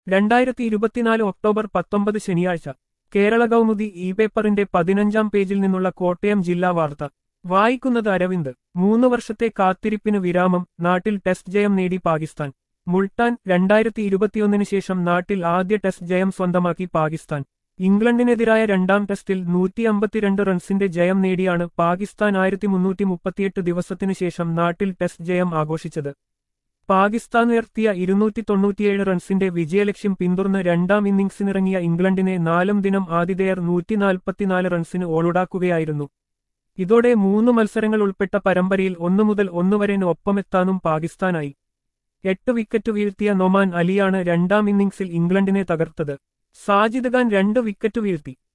രണ്ടായിരത്തി ഇരുപത്തിനാല് ഒക്ടോബർ പത്തൊമ്പത് ശനിയാഴ്ച കേരള കൗമുദി ഇ പേപ്പറിന്റെ പതിനഞ്ചാം പേജിൽ നിന്നുള്ള കോട്ടയം ജില്ലാ വാർത്ത വായിക്കുന്നത് അരവിന്ദ് മൂന്ന് വർഷത്തെ കാത്തിരിപ്പിന് വിരാമം നാട്ടിൽ ടെസ്റ്റ് ജയം നേടി പാകിസ്ഥാൻ മുൾട്ടാൻ രണ്ടായിരത്തി ഇരുപത്തിയൊന്നിന് ശേഷം നാട്ടിൽ ആദ്യ ടെസ്റ്റ് ജയം സ്വന്തമാക്കി പാകിസ്ഥാൻ ഇംഗ്ലണ്ടിനെതിരായ രണ്ടാം ടെസ്റ്റിൽ നൂറ്റി അമ്പത്തിരണ്ട് റൺസിന്റെ ജയം നേടിയാണ് പാകിസ്ഥാൻ ആയിരത്തി മുന്നൂറ്റി മുപ്പത്തിയെട്ട് ദിവസത്തിനു ശേഷം നാട്ടിൽ ടെസ്റ്റ് ജയം ആഘോഷിച്ചത് പാകിസ്ഥാൻ ഉയർത്തിയ ഇരുന്നൂറ്റി തൊണ്ണൂറ്റിയേഴ് റൺസിന്റെ വിജയലക്ഷ്യം പിന്തുടർന്ന് രണ്ടാം ഇന്നിംഗ്സിനിറങ്ങിയ ഇംഗ്ലണ്ടിനെ നാലും ദിനം ആതിഥേയർ നൂറ്റി നാൽപ്പത്തിനാല് റൺസിന് ഓളുടാക്കുകയായിരുന്നു ഇതോടെ മൂന്ന് മത്സരങ്ങൾ ഉൾപ്പെട്ട പരമ്പരയിൽ ഒന്നു മുതൽ ഒന്നു വരെ ഒപ്പമെത്താനും പാകിസ്ഥാനായി എട്ട് വിക്കറ്റ് വീഴ്ത്തിയ നൊമാൻ അലിയാണ് രണ്ടാം ഇന്നിംഗ്സിൽ ഇംഗ്ലണ്ടിനെ തകർത്തത് സാജിദ് ഖാൻ രണ്ട് വിക്കറ്റ് വീഴ്ത്തി